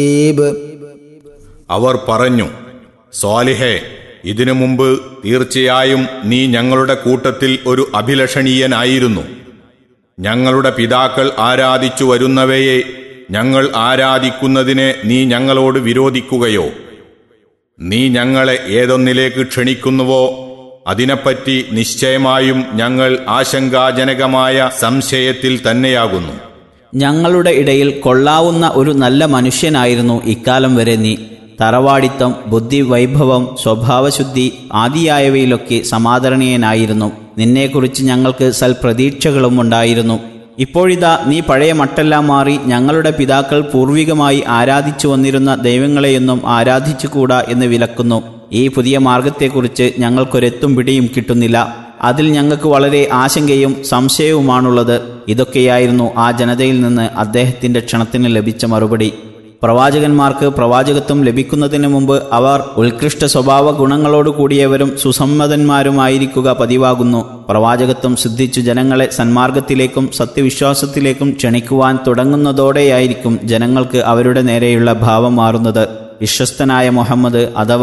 ഈബ് അവർ പറഞ്ഞു സ്വാലിഹേ ഇതിനു മുമ്പ് തീർച്ചയായും നീ ഞങ്ങളുടെ കൂട്ടത്തിൽ ഒരു അഭിലഷണീയനായിരുന്നു ഞങ്ങളുടെ പിതാക്കൾ ആരാധിച്ചു വരുന്നവയെ ഞങ്ങൾ ആരാധിക്കുന്നതിനെ നീ ഞങ്ങളോട് വിരോധിക്കുകയോ നീ ഞങ്ങളെ ഏതൊന്നിലേക്ക് ക്ഷണിക്കുന്നുവോ അതിനെപ്പറ്റി നിശ്ചയമായും ഞങ്ങൾ ആശങ്കാജനകമായ സംശയത്തിൽ തന്നെയാകുന്നു ഞങ്ങളുടെ ഇടയിൽ കൊള്ളാവുന്ന ഒരു നല്ല മനുഷ്യനായിരുന്നു ഇക്കാലം വരെ നീ തറവാടിത്തം ബുദ്ധി വൈഭവം സ്വഭാവശുദ്ധി ആദിയായവയിലൊക്കെ സമാദരണീയനായിരുന്നു നിന്നെക്കുറിച്ച് ഞങ്ങൾക്ക് സൽപ്രതീക്ഷകളും ഉണ്ടായിരുന്നു ഇപ്പോഴിതാ നീ പഴയ മട്ടെല്ലാം മാറി ഞങ്ങളുടെ പിതാക്കൾ പൂർവികമായി ആരാധിച്ചു വന്നിരുന്ന ദൈവങ്ങളെയൊന്നും ആരാധിച്ചുകൂടാ എന്ന് വിലക്കുന്നു ഈ പുതിയ മാർഗത്തെക്കുറിച്ച് ഞങ്ങൾക്കൊരെത്തും പിടിയും കിട്ടുന്നില്ല അതിൽ ഞങ്ങൾക്ക് വളരെ ആശങ്കയും സംശയവുമാണുള്ളത് ഇതൊക്കെയായിരുന്നു ആ ജനതയിൽ നിന്ന് അദ്ദേഹത്തിന്റെ ക്ഷണത്തിന് ലഭിച്ച മറുപടി പ്രവാചകന്മാർക്ക് പ്രവാചകത്വം ലഭിക്കുന്നതിന് മുമ്പ് അവർ ഉത്കൃഷ്ട സ്വഭാവ ഗുണങ്ങളോട് കൂടിയവരും സുസമ്മതന്മാരുമായിരിക്കുക പതിവാകുന്നു പ്രവാചകത്വം സിദ്ധിച്ചു ജനങ്ങളെ സന്മാർഗത്തിലേക്കും സത്യവിശ്വാസത്തിലേക്കും ക്ഷണിക്കുവാൻ തുടങ്ങുന്നതോടെയായിരിക്കും ജനങ്ങൾക്ക് അവരുടെ നേരെയുള്ള ഭാവം മാറുന്നത് വിശ്വസ്തനായ മുഹമ്മദ് അഥവാ